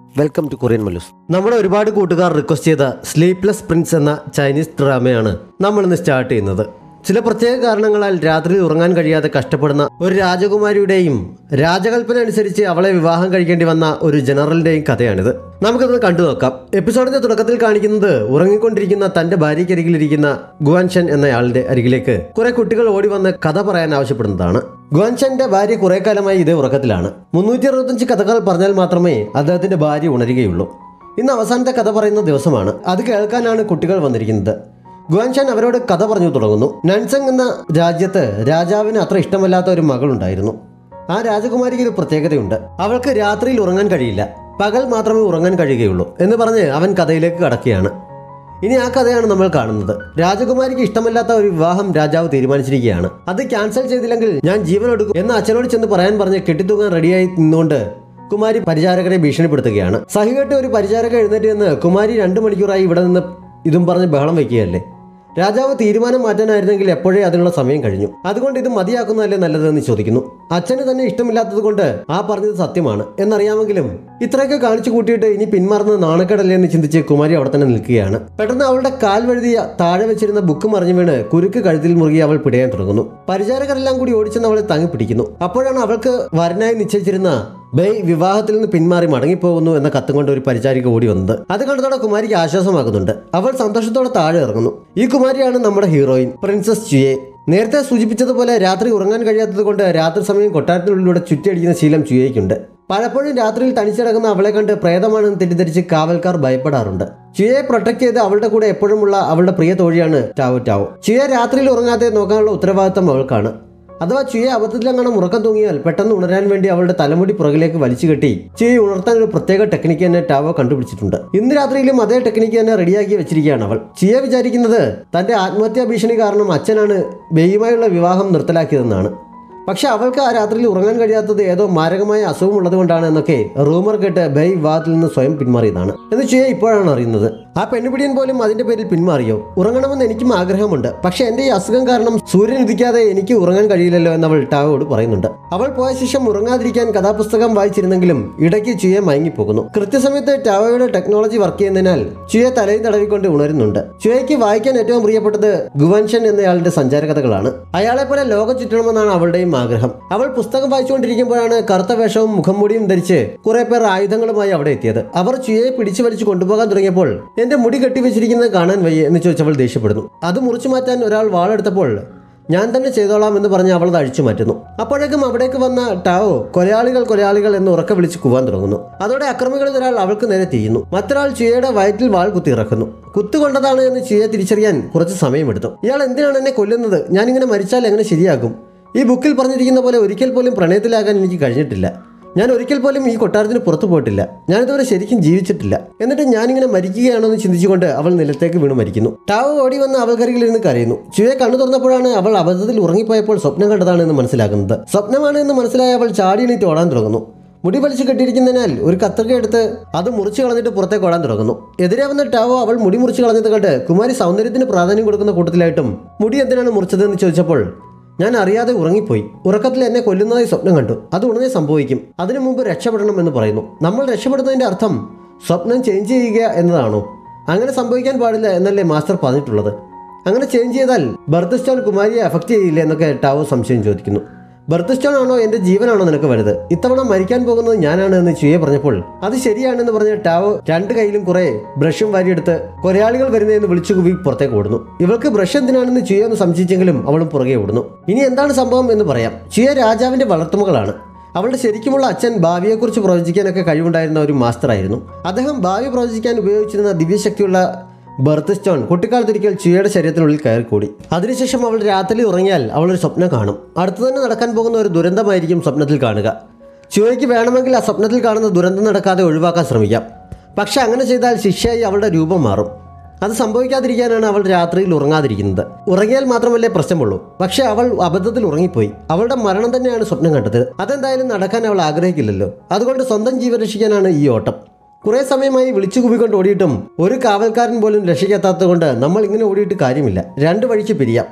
welcome to Korean Mallus നമ്മുടെ ഒരുപാട് കൂട്ടുകാർ റിക്വസ്റ്റ് ചെയ്ത സ്ലീപ്ലെസ് പ്രിൻസ് എന്ന ചൈനീസ് ഡ്രാമയാണ് നമ്മൾ ഇന്ന് സ്റ്റാർട്ട് ചെയ്യുന്നത് ചില പ്രത്യേക കാരണങ്ങളാൽ രാത്രി ഉറങ്ങാൻ കഴിയാതെ കഷ്ടപ്പെടുന്ന ഒരു രാജകുമാരിയുടെയും രാജകൽപ്പന അനുസരിച്ച് അവളെ വിവാഹം കഴിക്കേണ്ടി വന്ന ഒരു ജനറലിന്റെയും കഥയാണിത് നമുക്കത് കണ്ടു നോക്കാം എപ്പിസോഡിന്റെ തുടക്കത്തിൽ കാണിക്കുന്നത് ഉറങ്ങിക്കൊണ്ടിരിക്കുന്ന തന്റെ ഭാര്യയ്ക്കരികിലിരിക്കുന്ന ഗുവാൻഷൻ എന്നയാളുടെ അരികിലേക്ക് കുറെ കുട്ടികൾ ഓടി വന്ന് കഥ പറയാൻ ആവശ്യപ്പെടുന്നതാണ് ഗുവാൻഷന്റെ ഭാര്യ കുറെ കാലമായി ഇതേ ഉറക്കത്തിലാണ് മുന്നൂറ്റി അറുപത്തഞ്ച് കഥകൾ പറഞ്ഞാൽ മാത്രമേ അദ്ദേഹത്തിന്റെ ഭാര്യ ഉണരുകയുള്ളൂ ഇന്ന് അവസാനത്തെ കഥ പറയുന്ന ദിവസമാണ് അത് കേൾക്കാനാണ് കുട്ടികൾ വന്നിരിക്കുന്നത് ഗുവാൻഷാൻ അവരോട് കഥ പറഞ്ഞു തുടങ്ങുന്നു നൻസങ് എന്ന രാജ്യത്ത് രാജാവിന് അത്ര ഇഷ്ടമല്ലാത്ത ഒരു മകളുണ്ടായിരുന്നു ആ രാജകുമാരിക്ക് ഒരു പ്രത്യേകതയുണ്ട് അവൾക്ക് രാത്രിയിൽ ഉറങ്ങാൻ കഴിയില്ല പകൽ മാത്രമേ ഉറങ്ങാൻ കഴിയുകയുള്ളൂ എന്ന് പറഞ്ഞ് അവൻ കഥയിലേക്ക് കടക്കുകയാണ് ഇനി ആ കഥയാണ് നമ്മൾ കാണുന്നത് രാജകുമാരിക്ക് ഇഷ്ടമല്ലാത്ത ഒരു വിവാഹം രാജാവ് തീരുമാനിച്ചിരിക്കുകയാണ് അത് ക്യാൻസൽ ചെയ്തില്ലെങ്കിൽ ഞാൻ ജീവൻ എടുക്കും എന്ന് അച്ഛനോട് ചെന്ന് പറയാൻ പറഞ്ഞ് കെട്ടിത്തൂങ്ങാൻ റെഡിയായി നിന്നുകൊണ്ട് കുമാരി പരിചാരകരെ ഭീഷണിപ്പെടുത്തുകയാണ് സഹികെട്ട് ഒരു പരിചാരക എഴുന്നേറ്റ് നിന്ന് കുമാരി രണ്ട് മണിക്കൂറായി ഇവിടെ നിന്ന് ഇതും പറഞ്ഞ് ബഹളം വയ്ക്കുകയല്ലേ രാജാവ് തീരുമാനം മാറ്റാനായിരുന്നെങ്കിൽ എപ്പോഴേ അതിനുള്ള സമയം കഴിഞ്ഞു അതുകൊണ്ട് ഇത് മതിയാക്കുന്നതല്ലേ നല്ലതെന്ന് ചോദിക്കുന്നു അച്ഛന് തന്നെ ഇഷ്ടമില്ലാത്തത് കൊണ്ട് ആ പറഞ്ഞത് സത്യമാണ് എന്നറിയാമെങ്കിലും ഇത്രയൊക്കെ കാണിച്ചു കൂട്ടിയിട്ട് ഇനി പിന്മാറുന്നത് നാണക്കേടല്ലേ എന്ന് ചിന്തിച്ച് കുമാരി അവിടെ തന്നെ നിൽക്കുകയാണ് പെട്ടെന്ന് അവളുടെ കാൽ വഴുതിയ താഴെ വെച്ചിരുന്ന ബുക്ക് മറിഞ്ഞു വീണ് കുരുക്ക് കഴുത്തിൽ മുറുകി അവൾ പിടയാൻ തുടങ്ങുന്നു പരിചാരകരെല്ലാം കൂടി ഓടിച്ചെന്ന് അവളെ തങ്ങി പിടിക്കുന്നു അപ്പോഴാണ് അവൾക്ക് വരനായി നിശ്ചയിച്ചിരുന്ന ബെയ് വിവാഹത്തിൽ നിന്ന് പിന്മാറി മടങ്ങിപ്പോകുന്നു എന്ന കത്തും കൊണ്ട് ഒരു പരിചാരിക ഓടി വന്നത് അത് കണ്ടതോടെ കുമാരിക്ക് ആശ്വാസമാകുന്നുണ്ട് അവൾ സന്തോഷത്തോടെ താഴെ ഇറങ്ങുന്നു ഈ കുമാരിയാണ് നമ്മുടെ ഹീറോയിൻ പ്രിൻസസ് ചുയെ നേരത്തെ സൂചിപ്പിച്ചതുപോലെ രാത്രി ഉറങ്ങാൻ കഴിയാത്തത് കൊണ്ട് രാത്രി സമയം കൊട്ടാരത്തിനുള്ളിലൂടെ ചുറ്റിയടിക്കുന്ന ശീലം ചുയയ്ക്കുണ്ട് പലപ്പോഴും രാത്രിയിൽ തനിച്ചിടങ്ങുന്ന അവളെ കണ്ട് പ്രേതമാണെന്ന് തെറ്റിദ്ധരിച്ച് കാവൽക്കാർ ഭയപ്പെടാറുണ്ട് ചുയയെ പ്രൊട്ടക്ട് ചെയ്ത് അവളുടെ കൂടെ എപ്പോഴുമുള്ള അവളുടെ പ്രിയ തോഴിയാണ് ടാവോ ടാവോ ചുയ രാത്രിയിൽ ഉറങ്ങാതെ നോക്കാനുള്ള ഉത്തരവാദിത്തം അവൾക്കാണ് അഥവാ ചുയെ അബദ്ധത്തിലെങ്ങാനും ഉറക്കം തൂങ്ങിയാൽ പെട്ടെന്ന് ഉണരാൻ വേണ്ടി അവളുടെ തലമുടി പുറകിലേക്ക് വലിച്ചു കെട്ടി ചുയെ ഉണർത്താൻ ഒരു പ്രത്യേക ടെക്നിക്ക് തന്നെ ടാവോ കണ്ടുപിടിച്ചിട്ടുണ്ട് ഇന്ന് രാത്രിയിലും അതേ ടെക്നിക്ക് തന്നെ റെഡിയാക്കി വെച്ചിരിക്കുകയാണ് അവൾ ചിയ വിചാരിക്കുന്നത് തന്റെ ആത്മഹത്യാ ഭീഷണി കാരണം അച്ഛനാണ് ബെയ്യുമായുള്ള വിവാഹം നിർത്തലാക്കിയതെന്നാണ് പക്ഷെ അവൾക്ക് ആ രാത്രിയിൽ ഉറങ്ങാൻ കഴിയാത്തത് ഏതോ മാരകമായ അസുഖമുള്ളത് കൊണ്ടാണ് എന്നൊക്കെ റൂമർ കേട്ട് ബൈ വിവാഹത്തിൽ നിന്ന് സ്വയം പിന്മാറിയതാണ് എന്ന് ചുയ ഇപ്പോഴാണ് അറിയുന്നത് ആ പെണ്ണുപിടിയൻ പോലും അതിന്റെ പേരിൽ പിന്മാറിയോ ഉറങ്ങണമെന്ന് എനിക്കും ആഗ്രഹമുണ്ട് പക്ഷെ എന്റെ ഈ അസുഖം കാരണം സൂര്യൻ ഉദിക്കാതെ എനിക്ക് ഉറങ്ങാൻ കഴിയില്ലല്ലോ എന്ന് അവൾ ടാവോട് പറയുന്നുണ്ട് അവൾ പോയ ശേഷം ഉറങ്ങാതിരിക്കാൻ കഥാപുസ്തകം വായിച്ചിരുന്നെങ്കിലും ഇടയ്ക്ക് ചുയെ മയങ്ങിപ്പോകുന്നു കൃത്യസമയത്ത് ടാവോയുടെ ടെക്നോളജി വർക്ക് ചെയ്യുന്നതിനാൽ ചുയെ തലയിൽ തടവിക്കൊണ്ട് ഉണരുന്നുണ്ട് ചുയയ്ക്ക് വായിക്കാൻ ഏറ്റവും പ്രിയപ്പെട്ടത് ഗുവൻഷൻ എന്നയാളുടെ സഞ്ചാരകഥകളാണ് അയാളെ പോലെ ലോകം ചുറ്റണമെന്നാണ് അവളുടെയും ആഗ്രഹം അവൾ പുസ്തകം വായിച്ചുകൊണ്ടിരിക്കുമ്പോഴാണ് കറുത്ത വേഷവും മുഖംമൂടിയും ധരിച്ച് കുറെ പേർ ആയുധങ്ങളുമായി അവിടെ എത്തിയത് അവർ ചുയയെ പിടിച്ചു വലിച്ചു കൊണ്ടുപോകാൻ തുടങ്ങിയപ്പോൾ എന്റെ മുടി കെട്ടിവെച്ചിരിക്കുന്നത് കാണാൻ വയ്യ എന്ന് ചോദിച്ച് അവൾ ദേഷ്യപ്പെടുന്നു അത് മുറിച്ചു മാറ്റാൻ ഒരാൾ വാളെടുത്തപ്പോൾ ഞാൻ തന്നെ ചെയ്തോളാം എന്ന് പറഞ്ഞ് അവൾ അത് അഴിച്ചു മാറ്റുന്നു അപ്പോഴേക്കും അവിടേക്ക് വന്ന ടാവോ കൊലയാളികൾ കൊലയാളികൾ എന്ന് ഉറക്കെ വിളിച്ച് കൂവാൻ തുടങ്ങുന്നു അതോടെ അക്രമികളിൽ ഒരാൾ അവൾക്ക് നേരെ തിരിയുന്നു മറ്റൊരാൾ ചുയയുടെ വയറ്റിൽ വാൾ കുത്തി ഇറക്കുന്നു കുത്തുകൊണ്ടതാണ് എന്ന് ചുയെ തിരിച്ചറിയാൻ കുറച്ച് സമയമെടുത്തു ഇയാൾ എന്തിനാണ് എന്നെ കൊല്ലുന്നത് ഞാനിങ്ങനെ മരിച്ചാൽ എങ്ങനെ ശരിയാകും ഈ ബുക്കിൽ പറഞ്ഞിരിക്കുന്ന പോലെ ഒരിക്കൽ പോലും പ്രണയത്തിലാകാൻ എനിക്ക് കഴിഞ്ഞിട്ടില്ല ഞാൻ ഒരിക്കൽ പോലും ഈ കൊട്ടാരത്തിന് പുറത്തു പോയിട്ടില്ല ഞാനിതുവരെ ശരിക്കും ജീവിച്ചിട്ടില്ല എന്നിട്ട് ഞാനിങ്ങനെ മരിക്കുകയാണോ എന്ന് ചിന്തിച്ചുകൊണ്ട് അവൾ നിലത്തേക്ക് വീണ് മരിക്കുന്നു ടാവോ ഓടി വന്ന് അവൾക്കരികിൽ ഇരുന്ന് കരയുന്നു ചുയെ കണ്ണു തുറന്നപ്പോഴാണ് അവൾ അബദ്ധത്തിൽ ഉറങ്ങിപ്പോയപ്പോൾ സ്വപ്നം കണ്ടതാണ് എന്ന് മനസ്സിലാക്കുന്നത് സ്വപ്നമാണ് എന്ന് മനസ്സിലായ അവൾ ചാടി എണീറ്റ് ഓടാൻ തുടങ്ങുന്നു മുടി വലിച്ചു കെട്ടിയിരിക്കുന്നതിനാൽ ഒരു കത്രിക എടുത്ത് അത് മുറിച്ച് കളഞ്ഞിട്ട് പുറത്തേക്ക് ഓടാൻ തുടങ്ങുന്നു എതിരെ വന്ന ടാവോ അവൾ മുടി മുറിച്ച് കളഞ്ഞത് കണ്ട് കുമാരി സൗന്ദര്യത്തിന് പ്രാധാന്യം കൊടുക്കുന്ന കൂട്ടത്തിലായിട്ടും മുടി എന്തിനാണ് മുറിച്ചത് എന്ന് ചോദിച്ചപ്പോൾ ഞാൻ അറിയാതെ ഉറങ്ങിപ്പോയി ഉറക്കത്തിൽ എന്നെ കൊല്ലുന്നതായി സ്വപ്നം കണ്ടു അത് ഉടനെ സംഭവിക്കും അതിനു മുമ്പ് രക്ഷപ്പെടണം എന്ന് പറയുന്നു നമ്മൾ രക്ഷപ്പെടുന്നതിന്റെ അർത്ഥം സ്വപ്നം ചേഞ്ച് ചെയ്യുക എന്നതാണോ അങ്ങനെ സംഭവിക്കാൻ പാടില്ല എന്നല്ലേ മാസ്റ്റർ പറഞ്ഞിട്ടുള്ളത് അങ്ങനെ ചേഞ്ച് ചെയ്താൽ ബർത്ത് സ്റ്റോൺ കുമാരിയെ അഫക്റ്റ് ചെയ്യില്ല എന്നൊക്കെ ടാവോ സംശയം ചോദിക്കുന്നു ബർത്ത് സ്റ്റോൺ ആണോ എന്റെ ജീവനാണോ നിനക്ക് വലുത് ഇത്തവണ മരിക്കാൻ പോകുന്നത് ഞാനാണ് എന്ന് ചുയെ പറഞ്ഞപ്പോൾ അത് ശരിയാണെന്ന് പറഞ്ഞ് ടാവോ രണ്ട് കയ്യിലും കുറെ ബ്രഷും വാരിയെടുത്ത് കൊലയാളികൾ വരുന്നതെന്ന് വിളിച്ചു കൂവി പുറത്തേക്ക് ഓടുന്നു ഇവൾക്ക് ബ്രഷ് എന്തിനാണെന്ന് ചുയ ഒന്ന് സംശയിച്ചെങ്കിലും അവളും പുറകെ ഓടുന്നു ഇനി എന്താണ് സംഭവം എന്ന് പറയാം ചുയ രാജാവിന്റെ വളർത്തുമകളാണ് അവളുടെ ശരിക്കുമുള്ള അച്ഛൻ ഭാവിയെക്കുറിച്ച് പ്രവചിക്കാനൊക്കെ കഴിവുണ്ടായിരുന്ന ഒരു മാസ്റ്ററായിരുന്നു അദ്ദേഹം ഭാവി പ്രവചിക്കാൻ ഉപയോഗിച്ചിരുന്ന ദിവ്യശക്തിയുള്ള ബർത്ത് സ്റ്റോൺ കുട്ടിക്കാലത്തൊരിക്കൽ ചുയയുടെ ശരീരത്തിനുള്ളിൽ കയറിക്കൂടി അതിനുശേഷം അവൾ രാത്രി ഉറങ്ങിയാൽ അവൾ ഒരു സ്വപ്നം കാണും അടുത്തു തന്നെ നടക്കാൻ പോകുന്ന ഒരു ദുരന്തമായിരിക്കും സ്വപ്നത്തിൽ കാണുക ചുയയ്ക്ക് വേണമെങ്കിൽ ആ സ്വപ്നത്തിൽ കാണുന്ന ദുരന്തം നടക്കാതെ ഒഴിവാക്കാൻ ശ്രമിക്കാം പക്ഷെ അങ്ങനെ ചെയ്താൽ ശിക്ഷയായി അവളുടെ രൂപം മാറും അത് സംഭവിക്കാതിരിക്കാനാണ് അവൾ രാത്രിയിൽ ഉറങ്ങാതിരിക്കുന്നത് ഉറങ്ങിയാൽ മാത്രമല്ലേ പ്രശ്നമുള്ളൂ പക്ഷെ അവൾ അബദ്ധത്തിൽ ഉറങ്ങിപ്പോയി അവളുടെ മരണം തന്നെയാണ് സ്വപ്നം കണ്ടത് അതെന്തായാലും നടക്കാൻ അവൾ ആഗ്രഹിക്കില്ലല്ലോ അതുകൊണ്ട് സ്വന്തം ജീവൻ രക്ഷിക്കാനാണ് ഈ ഓട്ടം കുറേ സമയമായി വിളിച്ചു കൂവിക്കൊണ്ട് ഓടിയിട്ടും ഒരു കാവൽക്കാരൻ പോലും രക്ഷിക്കാത്തത് കൊണ്ട് നമ്മൾ ഇങ്ങനെ ഓടിയിട്ട് കാര്യമില്ല രണ്ട് വഴിക്ക് പിരിയാം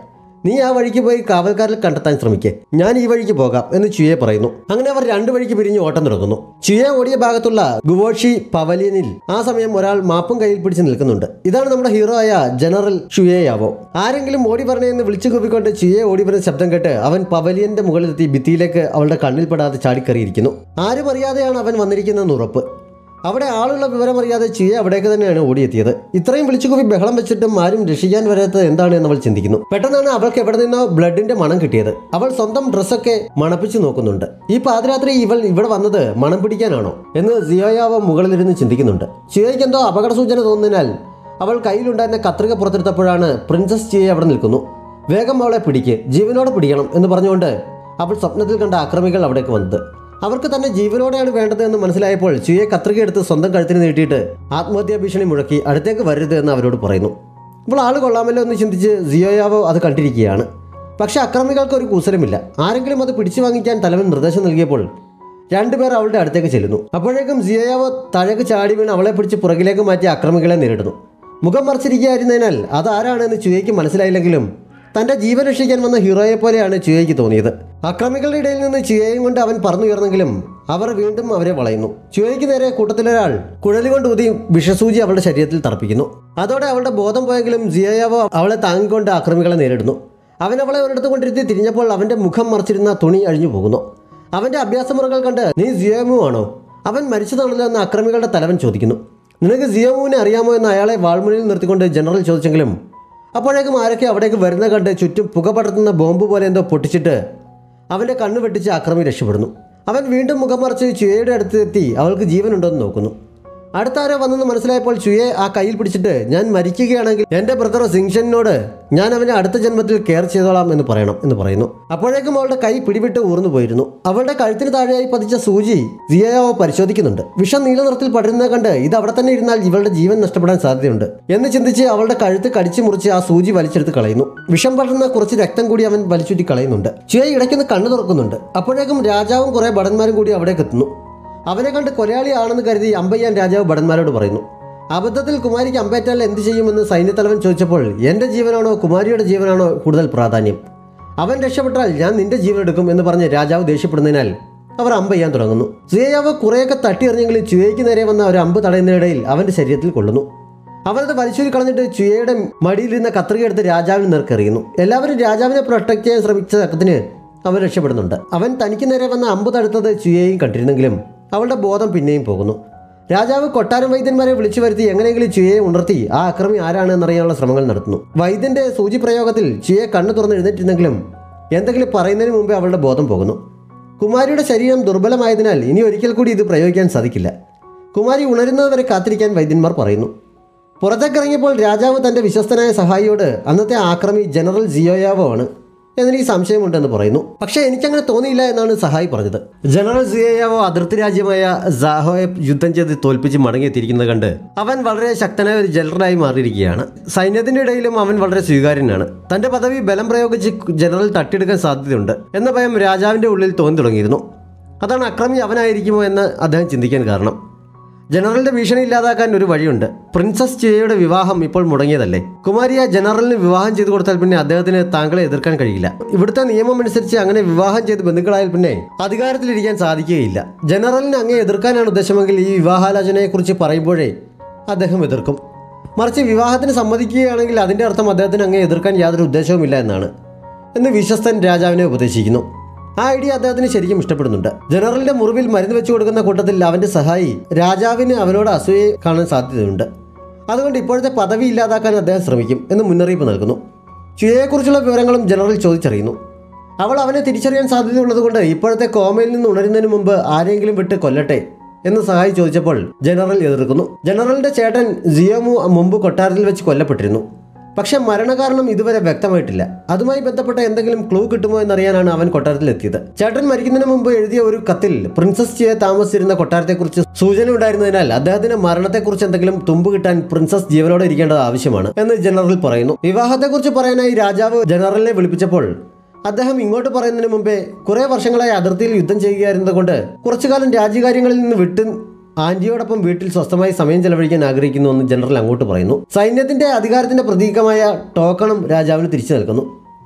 നീ ആ വഴിക്ക് പോയി കാവൽക്കാരിൽ കണ്ടെത്താൻ ശ്രമിക്കേ ഞാൻ ഈ വഴിക്ക് പോകാം എന്ന് ചുയെ പറയുന്നു അങ്ങനെ അവർ രണ്ടു വഴിക്ക് പിരിഞ്ഞ് ഓട്ടം തുടങ്ങുന്നു ചുയ ഓടിയ ഭാഗത്തുള്ള ഗുവോഷി പവലിയനിൽ ആ സമയം ഒരാൾ മാപ്പും കയ്യിൽ പിടിച്ച് നിൽക്കുന്നുണ്ട് ഇതാണ് നമ്മുടെ ഹീറോ ആയ ജനറൽ ഷുയേയാവോ ആരെങ്കിലും ഓടി പറഞ്ഞെന്ന് വിളിച്ചു കൂപ്പിക്കൊണ്ട് ചുയെ ഓടി വരുന്ന ശബ്ദം കേട്ട് അവൻ പവലിയന്റെ മുകളിലെത്തി ഭിത്തിയിലേക്ക് അവളുടെ കണ്ണിൽപ്പെടാതെ ചാടിക്കറിയിരിക്കുന്നു ആരും അറിയാതെയാണ് അവൻ വന്നിരിക്കുന്നതെന്ന് ഉറപ്പ് അവിടെ ആളുള്ള വിവരമറിയാതെ ചിയ അവിടേക്ക് തന്നെയാണ് ഓടിയെത്തിയത് ഇത്രയും വിളിച്ചുകൂപ്പി ബഹളം വെച്ചിട്ടും ആരും രക്ഷിക്കാൻ വരാത്തത് എന്താണ് എന്ന് അവൾ ചിന്തിക്കുന്നു പെട്ടെന്നാണ് അവൾക്ക് എവിടെ നിന്നോ ബ്ലഡിന്റെ മണം കിട്ടിയത് അവൾ സ്വന്തം ഡ്രസ്സൊക്കെ മണപ്പിച്ച് നോക്കുന്നുണ്ട് ഈ പാതിരാത്രി ഇവൾ ഇവിടെ വന്നത് മണം പിടിക്കാനാണോ എന്ന് സിയോയാവ മുകളിലിരുന്ന് ചിന്തിക്കുന്നുണ്ട് ചിയയ്ക്ക് എന്തോ അപകട സൂചന തോന്നുന്നതിനാൽ അവൾ കയ്യിലുണ്ടായിരുന്ന കത്രിക പുറത്തെടുത്തപ്പോഴാണ് പ്രിൻസസ് ചിയെ അവിടെ നിൽക്കുന്നു വേഗം അവളെ പിടിക്ക് ജീവനോടെ പിടിക്കണം എന്ന് പറഞ്ഞുകൊണ്ട് അവൾ സ്വപ്നത്തിൽ കണ്ട ആക്രമികൾ അവിടേക്ക് വന്നത് അവർക്ക് തന്നെ ജീവനോടെയാണ് വേണ്ടത് എന്ന് മനസ്സിലായപ്പോൾ ചുയെ കത്രിക എടുത്ത് സ്വന്തം കഴുത്തിന് നീട്ടിയിട്ട് ആത്മഹത്യാ ഭീഷണി മുഴക്കി അടുത്തേക്ക് വരരുത് എന്ന് അവരോട് പറയുന്നു ഇപ്പോൾ ആള് കൊള്ളാമല്ലോ എന്ന് ചിന്തിച്ച് സിയോയാവോ അത് കണ്ടിരിക്കുകയാണ് പക്ഷെ അക്രമികൾക്ക് ഒരു കൂസലമില്ല ആരെങ്കിലും അത് പിടിച്ചു വാങ്ങിക്കാൻ തലവൻ നിർദ്ദേശം നൽകിയപ്പോൾ രണ്ടുപേർ അവളുടെ അടുത്തേക്ക് ചെല്ലുന്നു അപ്പോഴേക്കും സിയോയാവോ താഴേക്ക് ചാടി വീണ് അവളെ പിടിച്ച് പുറകിലേക്ക് മാറ്റി അക്രമികളെ നേരിടുന്നു മുഖം മറച്ചിരിക്കുകയായിരുന്നതിനാൽ അതാരാണെന്ന് ചുയയ്ക്ക് മനസ്സിലായില്ലെങ്കിലും തന്റെ ജീവൻ രക്ഷിക്കാൻ വന്ന ഹീറോയെ പോലെയാണ് ചുയയ്ക്ക് തോന്നിയത് അക്രമികളുടെ ഇടയിൽ നിന്ന് ചുയയും കൊണ്ട് അവൻ പറന്നുയർന്നെങ്കിലും അവർ വീണ്ടും അവരെ വളയുന്നു ചുയയ്ക്ക് നേരെ കൂട്ടത്തിലൊരാൾ കുഴലുകൊണ്ട് ഊതി വിഷസൂചി അവളുടെ ശരീരത്തിൽ തറപ്പിക്കുന്നു അതോടെ അവളുടെ ബോധം പോയെങ്കിലും ജിയയാവോ അവളെ താങ്ങിക്കൊണ്ട് അക്രമികളെ നേരിടുന്നു അവൻ അവളെ ഒരിടത്ത് കൊണ്ടിരുത്തി തിരിഞ്ഞപ്പോൾ അവന്റെ മുഖം മറച്ചിരുന്ന തുണി അഴിഞ്ഞു പോകുന്നു അവന്റെ അഭ്യാസമുറകൾ കണ്ട് നീ ജിയോമു ആണോ അവൻ മരിച്ചതാണല്ലോ എന്ന് അക്രമികളുടെ തലവൻ ചോദിക്കുന്നു നിനക്ക് ജിയോമുവിനെ അറിയാമോ എന്ന് അയാളെ വാൾമുനിൽ നിർത്തിക്കൊണ്ട് ജനറൽ ചോദിച്ചെങ്കിലും അപ്പോഴേക്കും ആരൊക്കെ അവിടേക്ക് വരുന്ന കണ്ട് ചുറ്റും പുക പടർത്തുന്ന ബോംബ് പോലെ എന്തോ പൊട്ടിച്ചിട്ട് അവൻ്റെ കണ്ണ് വെട്ടിച്ച് അക്രമി രക്ഷപ്പെടുന്നു അവൻ വീണ്ടും മുഖം മറച്ച് ചുയയുടെ അടുത്ത് എത്തി അവൾക്ക് ജീവനുണ്ടോ എന്ന് നോക്കുന്നു അടുത്ത ആരോ വന്നെന്ന് മനസ്സിലായപ്പോൾ ചുയെ ആ കയ്യിൽ പിടിച്ചിട്ട് ഞാൻ മരിക്കുകയാണെങ്കിൽ എൻ്റെ ബ്രദർ സിങ്ഷനോട് ഞാൻ അവനെ അടുത്ത ജന്മത്തിൽ കെയർ ചെയ്തോളാം എന്ന് പറയണം എന്ന് പറയുന്നു അപ്പോഴേക്കും അവളുടെ കൈ പിടിവിട്ട് ഊർന്നു പോയിരുന്നു അവളുടെ കഴുത്തിന് താഴെയായി പതിച്ച സൂചി സിയയാവോ പരിശോധിക്കുന്നുണ്ട് വിഷം നീല നിറത്തിൽ പടരുന്നത് കണ്ട് ഇത് അവിടെ തന്നെ ഇരുന്നാൽ ഇവളുടെ ജീവൻ നഷ്ടപ്പെടാൻ സാധ്യതയുണ്ട് എന്ന് ചിന്തിച്ച് അവളുടെ കഴുത്ത് കടിച്ചു മുറിച്ച് ആ സൂചി വലിച്ചെടുത്ത് കളയുന്നു വിഷം പടർന്ന കുറച്ച് രക്തം കൂടി അവൻ വലിച്ചുറ്റി കളയുന്നുണ്ട് ചുയ ഇടയ്ക്കൊന്ന് കണ്ണു തുറക്കുന്നുണ്ട് അപ്പോഴേക്കും രാജാവും കുറെ ഭടന്മാരും കൂടി അവിടേക്ക് എത്തുന്നു അവനെ കണ്ട് കൊലയാളിയാണെന്ന് കരുതി അമ്പയ്യാൻ രാജാവ് ഭടന്മാരോട് പറയുന്നു അബദ്ധത്തിൽ കുമാരിക്ക് അമ്പേറ്റാൽ എന്ത് ചെയ്യുമെന്ന് സൈന്യത്തലവൻ ചോദിച്ചപ്പോൾ എൻ്റെ ജീവനാണോ കുമാരിയുടെ ജീവനാണോ കൂടുതൽ പ്രാധാന്യം അവൻ രക്ഷപ്പെട്ടാൽ ഞാൻ നിന്റെ ജീവൻ എടുക്കും എന്ന് പറഞ്ഞ് രാജാവ് ദേഷ്യപ്പെടുന്നതിനാൽ അവർ അമ്പ് ചെയ്യാൻ തുടങ്ങുന്നു ചുയയാവ് കുറേയൊക്കെ തട്ടിയെറിഞ്ഞെങ്കിലും ചുയയ്ക്ക് നേരെ വന്ന ഒരു അമ്പ് തടയുന്നതിനിടയിൽ അവൻ്റെ ശരീരത്തിൽ കൊള്ളുന്നു അവനത് വലിച്ചൂരി കളഞ്ഞിട്ട് ചുയയുടെ മടിയിലിരുന്ന കത്രിക എടുത്ത് രാജാവിന് നേർക്കെറിയുന്നു എല്ലാവരും രാജാവിനെ പ്രൊട്ടക്ട് ചെയ്യാൻ ശ്രമിച്ച തക്കത്തിന് അവൻ രക്ഷപ്പെടുന്നുണ്ട് അവൻ തനിക്ക് നേരെ വന്ന അമ്പ് തടുത്തത് ചുയയും കണ്ടിരുന്നെങ്കിലും അവളുടെ ബോധം പിന്നെയും പോകുന്നു രാജാവ് കൊട്ടാരം വൈദ്യന്മാരെ വിളിച്ചു വരുത്തി എങ്ങനെയെങ്കിലും ചുയയെ ഉണർത്തി ആ അക്രമി ആരാണ് എന്നറിയാനുള്ള ശ്രമങ്ങൾ നടത്തുന്നു വൈദ്യന്റെ സൂചി പ്രയോഗത്തിൽ ചുയയെ കണ്ണു തുറന്ന് എഴുന്നേറ്റിരുന്നെങ്കിലും എന്തെങ്കിലും പറയുന്നതിന് മുമ്പേ അവളുടെ ബോധം പോകുന്നു കുമാരിയുടെ ശരീരം ദുർബലമായതിനാൽ ഇനി ഒരിക്കൽ കൂടി ഇത് പ്രയോഗിക്കാൻ സാധിക്കില്ല കുമാരി ഉണരുന്നതുവരെ കാത്തിരിക്കാൻ വൈദ്യന്മാർ പറയുന്നു പുറത്തേക്കിറങ്ങിയപ്പോൾ രാജാവ് തൻ്റെ വിശ്വസ്തനായ സഹായിയോട് അന്നത്തെ ആക്രമി ജനറൽ ജിയോയാവോ ആണ് എന്നെനിക്ക് സംശയമുണ്ടെന്ന് പറയുന്നു പക്ഷേ എനിക്കങ്ങനെ തോന്നിയില്ല എന്നാണ് സഹായി പറഞ്ഞത് ജനറൽ സിയയാവോ അതിർത്തി രാജ്യമായ സാഹോയെ യുദ്ധം ചെയ്ത് തോൽപ്പിച്ച് മടങ്ങിയെത്തിയിരിക്കുന്നത് കണ്ട് അവൻ വളരെ ശക്തനായ ഒരു ജനറലായി മാറിയിരിക്കുകയാണ് സൈന്യത്തിന്റെ ഇടയിലും അവൻ വളരെ സ്വീകാര്യനാണ് തന്റെ പദവി ബലം പ്രയോഗിച്ച് ജനറൽ തട്ടിയെടുക്കാൻ സാധ്യതയുണ്ട് എന്ന ഭയം രാജാവിന്റെ ഉള്ളിൽ തോന്നി തുടങ്ങിയിരുന്നു അതാണ് അക്രമി അവനായിരിക്കുമോ എന്ന് അദ്ദേഹം ചിന്തിക്കാൻ കാരണം ജനറലിന്റെ ഭീഷണി ഇല്ലാതാക്കാൻ ഒരു വഴിയുണ്ട് പ്രിൻസസ് ചിയയുടെ വിവാഹം ഇപ്പോൾ മുടങ്ങിയതല്ലേ കുമാരിയെ ജനറലിന് വിവാഹം ചെയ്തു കൊടുത്താൽ പിന്നെ അദ്ദേഹത്തിന് താങ്കളെ എതിർക്കാൻ കഴിയില്ല ഇവിടുത്തെ നിയമം അനുസരിച്ച് അങ്ങനെ വിവാഹം ചെയ്ത് ബന്ധുക്കളായാൽ പിന്നെ അധികാരത്തിലിരിക്കാൻ സാധിക്കുകയില്ല ജനറലിന് അങ്ങേ എതിർക്കാനാണ് ഉദ്ദേശമെങ്കിൽ ഈ വിവാഹാലോചനയെക്കുറിച്ച് പറയുമ്പോഴേ അദ്ദേഹം എതിർക്കും മറിച്ച് വിവാഹത്തിന് സമ്മതിക്കുകയാണെങ്കിൽ അതിൻ്റെ അർത്ഥം അദ്ദേഹത്തിന് അങ്ങേ എതിർക്കാൻ യാതൊരു ഉദ്ദേശവുമില്ല എന്നാണ് എന്ന് വിശ്വസ്തൻ രാജാവിനെ ഉപദേശിക്കുന്നു ആ ഐഡിയ അദ്ദേഹത്തിന് ശരിക്കും ഇഷ്ടപ്പെടുന്നുണ്ട് ജനറലിന്റെ മുറിവിൽ മരുന്ന് വെച്ചു കൊടുക്കുന്ന കൂട്ടത്തിൽ അവന്റെ സഹായി രാജാവിന് അവനോട് അസൂയെ കാണാൻ സാധ്യതയുണ്ട് അതുകൊണ്ട് ഇപ്പോഴത്തെ പദവി ഇല്ലാതാക്കാൻ അദ്ദേഹം ശ്രമിക്കും എന്ന് മുന്നറിയിപ്പ് നൽകുന്നു ചുയയെക്കുറിച്ചുള്ള വിവരങ്ങളും ജനറൽ ചോദിച്ചറിയുന്നു അവൾ അവനെ തിരിച്ചറിയാൻ സാധ്യതയുള്ളതുകൊണ്ട് ഇപ്പോഴത്തെ കോമയിൽ നിന്ന് ഉണരുന്നതിന് മുമ്പ് ആരെങ്കിലും വിട്ട് കൊല്ലട്ടെ എന്ന് സഹായി ചോദിച്ചപ്പോൾ ജനറൽ എതിർക്കുന്നു ജനറലിന്റെ ചേട്ടൻ ജിയോമു മുമ്പ് കൊട്ടാരത്തിൽ വെച്ച് കൊല്ലപ്പെട്ടിരുന്നു പക്ഷെ മരണകാരണം ഇതുവരെ വ്യക്തമായിട്ടില്ല അതുമായി ബന്ധപ്പെട്ട എന്തെങ്കിലും ക്ലൂ കിട്ടുമോ എന്നറിയാനാണ് അവൻ കൊട്ടാരത്തിലെത്തിയത് ചേട്ടൻ മരിക്കുന്നതിന് മുമ്പ് എഴുതിയ ഒരു കത്തിൽ പ്രിൻസസ് ചിയെ താമസിച്ചിരുന്ന കൊട്ടാരത്തെക്കുറിച്ച് സൂചന ഉണ്ടായിരുന്നതിനാൽ അദ്ദേഹത്തിന്റെ മരണത്തെക്കുറിച്ച് എന്തെങ്കിലും തുമ്പ് കിട്ടാൻ പ്രിൻസസ് ജീവനോടെ ഇരിക്കേണ്ടത് ആവശ്യമാണ് എന്ന് ജനറൽ പറയുന്നു വിവാഹത്തെക്കുറിച്ച് പറയാനായി രാജാവ് ജനറലിനെ വിളിപ്പിച്ചപ്പോൾ അദ്ദേഹം ഇങ്ങോട്ട് പറയുന്നതിന് മുമ്പേ കുറെ വർഷങ്ങളായി അതിർത്തിയിൽ യുദ്ധം ചെയ്യുകയായിരുന്നത് കൊണ്ട് കുറച്ചു കാലം രാജ്യകാര്യങ്ങളിൽ നിന്ന് വിട്ട് ആന്റിയോടൊപ്പം വീട്ടിൽ സ്വസ്ഥമായി സമയം ചെലവഴിക്കാൻ ആഗ്രഹിക്കുന്നുവെന്ന് ജനറൽ അങ്ങോട്ട് പറയുന്നു സൈന്യത്തിന്റെ അധികാരത്തിന്റെ പ്രതീകമായ ടോക്കണും രാജാവിന് തിരിച്ചു നൽകുന്നു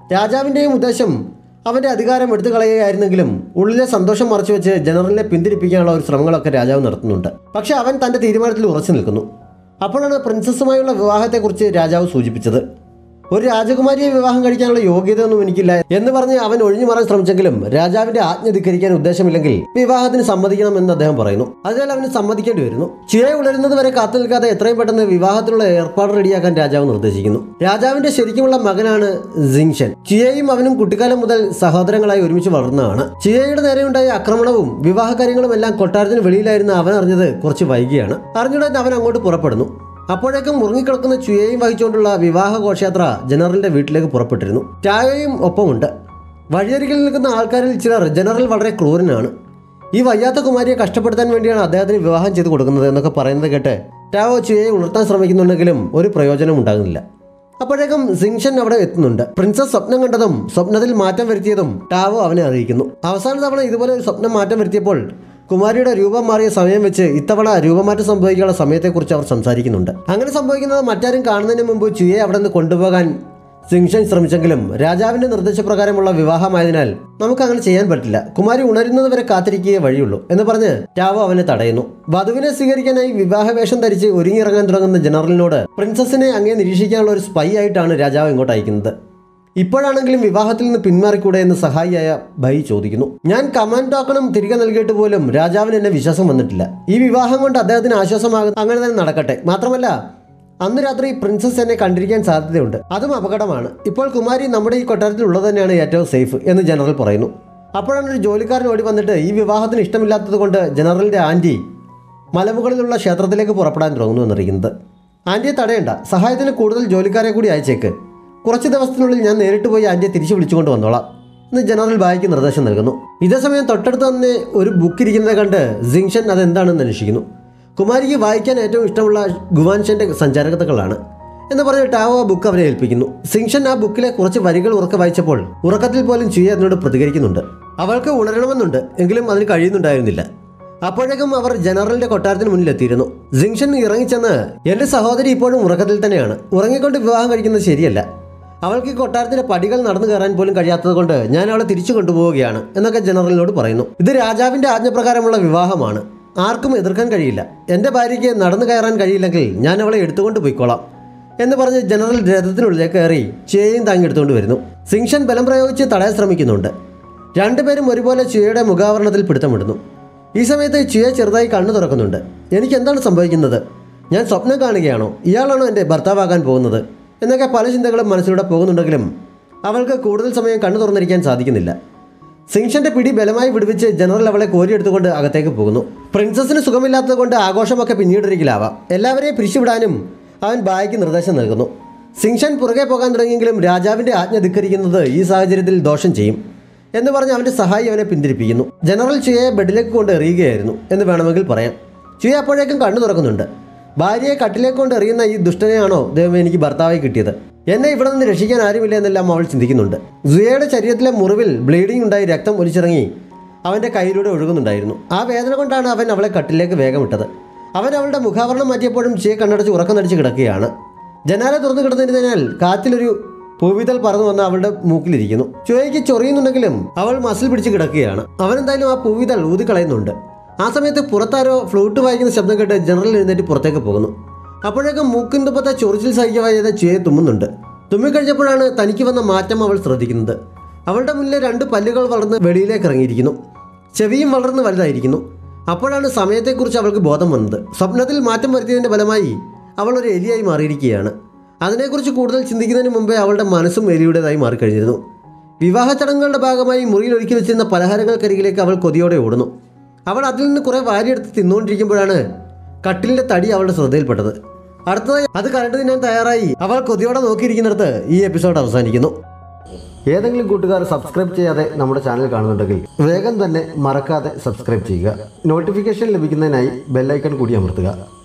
രാജാവിൻ്റെയും ഉദ്ദേശം അവൻ്റെ അധികാരം എടുത്തു കളയുകയായിരുന്നെങ്കിലും ഉള്ളിലെ സന്തോഷം മറച്ചുവെച്ച് ജനറലിനെ പിന്തിരിപ്പിക്കാനുള്ള ഒരു ശ്രമങ്ങളൊക്കെ രാജാവ് നടത്തുന്നുണ്ട് പക്ഷേ അവൻ തൻ്റെ തീരുമാനത്തിൽ ഉറച്ചു നിൽക്കുന്നു അപ്പോഴാണ് പ്രിൻസസ്സുമായുള്ള വിവാഹത്തെക്കുറിച്ച് രാജാവ് സൂചിപ്പിച്ചത് ഒരു രാജകുമാരിയെ വിവാഹം കഴിക്കാനുള്ള യോഗ്യതയൊന്നും എനിക്കില്ല എന്ന് പറഞ്ഞ് അവൻ ഒഴിഞ്ഞു മാറാൻ ശ്രമിച്ചെങ്കിലും രാജാവിന്റെ ആജ്ഞ ധിക്കരിക്കാൻ ഉദ്ദേശമില്ലെങ്കിൽ വിവാഹത്തിന് സമ്മതിക്കണമെന്ന് അദ്ദേഹം പറയുന്നു അതിനാൽ അവന് സമ്മതിക്കേണ്ടി വരുന്നു ചിറയെ ഉണരുന്നത് വരെ കാത്തു നിൽക്കാതെ എത്രയും പെട്ടെന്ന് വിവാഹത്തിനുള്ള ഏർപ്പാട് റെഡിയാക്കാൻ രാജാവ് നിർദ്ദേശിക്കുന്നു രാജാവിന്റെ ശരിക്കുമുള്ള മകനാണ് സിങ്ഷൻ ചിയയും അവനും കുട്ടിക്കാലം മുതൽ സഹോദരങ്ങളായി ഒരുമിച്ച് വളർന്നതാണ് ചിയയുടെ നേരെയുണ്ടായ ആക്രമണവും വിവാഹ കാര്യങ്ങളും എല്ലാം കൊട്ടാരത്തിന് വെളിയിലായിരുന്ന അവൻ അറിഞ്ഞത് കുറച്ച് വൈകിയാണ് അറിഞ്ഞുടൻ അവൻ അങ്ങോട്ട് പുറപ്പെടുന്നു അപ്പോഴേക്കും മുറുങ്ങിക്കിടക്കുന്ന ചുയയും വഹിച്ചുകൊണ്ടുള്ള വിവാഹ ഘോഷയാത്ര ജനറലിന്റെ വീട്ടിലേക്ക് പുറപ്പെട്ടിരുന്നു ടായോയും ഒപ്പമുണ്ട് വഴിയരികിൽ നിൽക്കുന്ന ആൾക്കാരിൽ ചിലർ ജനറൽ വളരെ ക്രൂരനാണ് ഈ വയ്യാത്ത കുമാരിയെ കഷ്ടപ്പെടുത്താൻ വേണ്ടിയാണ് അദ്ദേഹത്തിന് വിവാഹം ചെയ്ത് കൊടുക്കുന്നത് എന്നൊക്കെ പറയുന്നത് കേട്ട് ടാവോ ചുയയെ ഉണർത്താൻ ശ്രമിക്കുന്നുണ്ടെങ്കിലും ഒരു പ്രയോജനം ഉണ്ടാകുന്നില്ല അപ്പോഴേക്കും സിങ്ഷൻ അവിടെ എത്തുന്നുണ്ട് പ്രിൻസസ് സ്വപ്നം കണ്ടതും സ്വപ്നത്തിൽ മാറ്റം വരുത്തിയതും ടാവോ അവനെ അറിയിക്കുന്നു അവസാന തവണ ഇതുപോലെ ഒരു സ്വപ്നം മാറ്റം വരുത്തിയപ്പോൾ കുമാരിയുടെ രൂപം മാറിയ സമയം വെച്ച് ഇത്തവണ രൂപമാറ്റം സംഭവിക്കാനുള്ള സമയത്തെക്കുറിച്ച് അവർ സംസാരിക്കുന്നുണ്ട് അങ്ങനെ സംഭവിക്കുന്നത് മറ്റാരും കാണുന്നതിന് മുമ്പ് ചുയെ അവിടെ നിന്ന് കൊണ്ടുപോകാൻ സിങ്ഷൻ ശ്രമിച്ചെങ്കിലും രാജാവിന്റെ നിർദ്ദേശപ്രകാരമുള്ള വിവാഹമായതിനാൽ നമുക്ക് അങ്ങനെ ചെയ്യാൻ പറ്റില്ല കുമാരി ഉണരുന്നത് വരെ കാത്തിരിക്കുകയേ വഴിയുള്ളൂ എന്ന് പറഞ്ഞ് ടാവോ അവനെ തടയുന്നു വധുവിനെ സ്വീകരിക്കാനായി വിവാഹവേഷം ധരിച്ച് ഒരുങ്ങിയിറങ്ങാൻ തുടങ്ങുന്ന ജനറലിനോട് പ്രിൻസസിനെ അങ്ങേ നിരീക്ഷിക്കാനുള്ള ഒരു സ്പൈ ആയിട്ടാണ് രാജാവ് ഇങ്ങോട്ട് അയക്കുന്നത് ഇപ്പോഴാണെങ്കിലും വിവാഹത്തിൽ നിന്ന് പിന്മാറിക്കൂടെ എന്ന് സഹായിയായ ഭൈ ചോദിക്കുന്നു ഞാൻ കമാൻഡ് ടോക്കണും തിരികെ നൽകിയിട്ട് പോലും രാജാവിന് എന്നെ വിശ്വാസം വന്നിട്ടില്ല ഈ വിവാഹം കൊണ്ട് അദ്ദേഹത്തിന് ആശ്വാസമാകും അങ്ങനെ തന്നെ നടക്കട്ടെ മാത്രമല്ല അന്ന് രാത്രി പ്രിൻസസ് എന്നെ കണ്ടിരിക്കാൻ സാധ്യതയുണ്ട് അതും അപകടമാണ് ഇപ്പോൾ കുമാരി നമ്മുടെ ഈ കൊട്ടാരത്തിൽ ഉള്ളത് തന്നെയാണ് ഏറ്റവും സേഫ് എന്ന് ജനറൽ പറയുന്നു അപ്പോഴാണ് ഒരു ജോലിക്കാരൻ ഓടി വന്നിട്ട് ഈ വിവാഹത്തിന് ഇഷ്ടമില്ലാത്തത് കൊണ്ട് ജനറലിന്റെ ആന്റി മലമുകളിലുള്ള ക്ഷേത്രത്തിലേക്ക് പുറപ്പെടാൻ തുടങ്ങുന്നു എന്നറിയുന്നത് ആന്റിയെ തടയണ്ട സഹായത്തിന് കൂടുതൽ ജോലിക്കാരെ കൂടി അയച്ചേക്ക് കുറച്ച് ദിവസത്തിനുള്ളിൽ ഞാൻ നേരിട്ട് പോയി ആന്റിയെ തിരിച്ചു വിളിച്ചുകൊണ്ട് വന്നോളാം എന്ന് ജനറൽ ബായിക്ക് നിർദ്ദേശം നൽകുന്നു ഇതേ സമയം തൊട്ടടുത്ത് തന്നെ ഒരു ബുക്ക് ഇരിക്കുന്നത് കണ്ട് സിങ്ഷൻ അതെന്താണെന്ന് അന്വേഷിക്കുന്നു കുമാരിക്ക് വായിക്കാൻ ഏറ്റവും ഇഷ്ടമുള്ള ഗുവാൻഷന്റെ സഞ്ചാരകഥകളാണ് എന്ന് പറഞ്ഞ് ടാവോ ആ ബുക്ക് അവരെ ഏൽപ്പിക്കുന്നു സിങ്ഷൻ ആ ബുക്കിലെ കുറച്ച് വരികൾ ഉറക്കെ വായിച്ചപ്പോൾ ഉറക്കത്തിൽ പോലും ചുയ അതിനോട് പ്രതികരിക്കുന്നുണ്ട് അവൾക്ക് ഉണരണമെന്നുണ്ട് എങ്കിലും അതിന് കഴിയുന്നുണ്ടായിരുന്നില്ല അപ്പോഴേക്കും അവർ ജനറലിന്റെ കൊട്ടാരത്തിന് മുന്നിലെത്തിയിരുന്നു സിങ്ഷൻ ഇറങ്ങിച്ചെന്ന് എന്റെ സഹോദരി ഇപ്പോഴും ഉറക്കത്തിൽ തന്നെയാണ് ഉറങ്ങിക്കൊണ്ട് വിവാഹം കഴിക്കുന്നത് ശരിയല്ല അവൾക്ക് ഈ കൊട്ടാരത്തിന്റെ പടികൾ നടന്നു കയറാൻ പോലും കഴിയാത്തത് കൊണ്ട് ഞാൻ അവളെ തിരിച്ചു കൊണ്ടുപോവുകയാണ് എന്നൊക്കെ ജനറലിനോട് പറയുന്നു ഇത് രാജാവിന്റെ ആജ്ഞപ്രകാരമുള്ള വിവാഹമാണ് ആർക്കും എതിർക്കാൻ കഴിയില്ല എൻ്റെ ഭാര്യയ്ക്ക് നടന്നു കയറാൻ കഴിയില്ലെങ്കിൽ ഞാൻ അവളെ എടുത്തുകൊണ്ട് പോയിക്കോളാം എന്ന് പറഞ്ഞ് ജനറൽ രഥത്തിനുള്ളിലേക്ക് കയറി ചേയും താങ്ങി എടുത്തുകൊണ്ട് വരുന്നു സിങ്ഷൻ ബലം പ്രയോഗിച്ച് തടയാൻ ശ്രമിക്കുന്നുണ്ട് രണ്ടുപേരും ഒരുപോലെ ചിയയുടെ മുഖാവരണത്തിൽ പിടുത്തമിടുന്നു ഈ സമയത്ത് ചിയ ചെറുതായി കണ്ണു തുറക്കുന്നുണ്ട് എനിക്ക് എന്താണ് സംഭവിക്കുന്നത് ഞാൻ സ്വപ്നം കാണുകയാണോ ഇയാളാണോ എൻ്റെ ഭർത്താവാകാൻ പോകുന്നത് എന്നൊക്കെ പല ചിന്തകളും മനസ്സിലൂടെ പോകുന്നുണ്ടെങ്കിലും അവൾക്ക് കൂടുതൽ സമയം കണ്ണു തുറന്നിരിക്കാൻ സാധിക്കുന്നില്ല സിങ്ഷന്റെ പിടി ബലമായി വിടുവിച്ച് ജനറൽ അവളെ കോരിയെടുത്തുകൊണ്ട് അകത്തേക്ക് പോകുന്നു പ്രിൻസസിന് സുഖമില്ലാത്തത് കൊണ്ട് ആഘോഷമൊക്കെ പിന്നീടൊരിക്കലാവാം എല്ലാവരെയും പിരിച്ചുവിടാനും അവൻ ബായിക്ക് നിർദ്ദേശം നൽകുന്നു സിങ്ഷൻ പുറകെ പോകാൻ തുടങ്ങിയെങ്കിലും രാജാവിന്റെ ആജ്ഞ ധിക്കരിക്കുന്നത് ഈ സാഹചര്യത്തിൽ ദോഷം ചെയ്യും എന്ന് പറഞ്ഞ് അവന്റെ സഹായി അവനെ പിന്തിരിപ്പിക്കുന്നു ജനറൽ ചുയയെ ബെഡിലേക്ക് കൊണ്ട് എറിയുകയായിരുന്നു എന്ന് വേണമെങ്കിൽ പറയാം ചുയ അപ്പോഴേക്കും കണ്ണു തുറക്കുന്നുണ്ട് ഭാര്യയെ കട്ടിലേക്ക് കൊണ്ട് എറിയുന്ന ഈ ദുഷ്ടനെയാണോ ദൈവം എനിക്ക് ഭർത്താവായി കിട്ടിയത് എന്നെ ഇവിടെ നിന്ന് രക്ഷിക്കാൻ ആരുമില്ല എന്നെല്ലാം അവൾ ചിന്തിക്കുന്നുണ്ട് സുയയുടെ ശരീരത്തിലെ മുറിവിൽ ബ്ലീഡിംഗ് ഉണ്ടായി രക്തം ഒലിച്ചിറങ്ങി അവൻ്റെ കയ്യിലൂടെ ഒഴുകുന്നുണ്ടായിരുന്നു ആ വേദന കൊണ്ടാണ് അവൻ അവളെ കട്ടിലേക്ക് വേഗം ഇട്ടത് അവൻ അവളുടെ മുഖാവരണം മാറ്റിയപ്പോഴും ചിയെ കണ്ണടച്ച് ഉറക്കം നടിച്ച് കിടക്കുകയാണ് ജനാല തുറന്നു കിടന്നിരുന്നതിനാൽ കാറ്റിലൊരു പൂവിതൽ പറന്നു വന്ന് അവളുടെ മൂക്കിലിരിക്കുന്നു ചുവയ്ക്ക് ചൊറിയുന്നുണ്ടെങ്കിലും അവൾ മസിൽ പിടിച്ച് കിടക്കുകയാണ് അവനെന്തായാലും ആ പൂവിതൽ ഊതിക്കളയുന്നുണ്ട് ആ സമയത്ത് പുറത്താരോ ഫ്ലൂട്ട് വായിക്കുന്ന ശബ്ദം കേട്ട് ജനറൽ എഴുന്നേറ്റ് പുറത്തേക്ക് പോകുന്നു അപ്പോഴേക്കും മൂക്കിൻ തുപ്പത്തെ ചൊറിച്ചിൽ സഹിക്കവായത് ചുയെ തുമ്മുന്നുണ്ട് തുമ്മിക്കഴിഞ്ഞപ്പോഴാണ് തനിക്ക് വന്ന മാറ്റം അവൾ ശ്രദ്ധിക്കുന്നത് അവളുടെ മുന്നിലെ രണ്ട് പല്ലുകൾ വളർന്ന് വെളിയിലേക്ക് ഇറങ്ങിയിരിക്കുന്നു ചെവിയും വളർന്ന് വലുതായിരിക്കുന്നു അപ്പോഴാണ് സമയത്തെക്കുറിച്ച് അവൾക്ക് ബോധം വന്നത് സ്വപ്നത്തിൽ മാറ്റം വരുത്തിയതിൻ്റെ ഫലമായി അവൾ ഒരു എലിയായി മാറിയിരിക്കുകയാണ് അതിനെക്കുറിച്ച് കൂടുതൽ ചിന്തിക്കുന്നതിന് മുമ്പേ അവളുടെ മനസ്സും എലിയുടേതായി മാറിക്കഴിഞ്ഞിരുന്നു വിവാഹ ചടങ്ങുകളുടെ ഭാഗമായി മുറിയിൽ ഒരുക്കി വെച്ചിരുന്ന പലഹാരങ്ങൾക്കരികിലേക്ക് അവൾ കൊതിയോടെ ഓടുന്നു അവൾ അതിൽ നിന്ന് കുറേ വാരിയെടുത്ത് തിന്നുകൊണ്ടിരിക്കുമ്പോഴാണ് കട്ടിലിന്റെ തടി അവളുടെ ശ്രദ്ധയിൽപ്പെട്ടത് അടുത്തതായി അത് കരണ്ട് തിന്നാൻ തയ്യാറായി അവൾ കൊതിയോടെ നോക്കിയിരിക്കുന്നിടത്ത് ഈ എപ്പിസോഡ് അവസാനിക്കുന്നു ഏതെങ്കിലും കൂട്ടുകാർ സബ്സ്ക്രൈബ് ചെയ്യാതെ നമ്മുടെ ചാനൽ കാണുന്നുണ്ടെങ്കിൽ വേഗം തന്നെ മറക്കാതെ സബ്സ്ക്രൈബ് ചെയ്യുക നോട്ടിഫിക്കേഷൻ ലഭിക്കുന്നതിനായി ബെല്ലൈക്കൺ കൂടി അമർത്തുക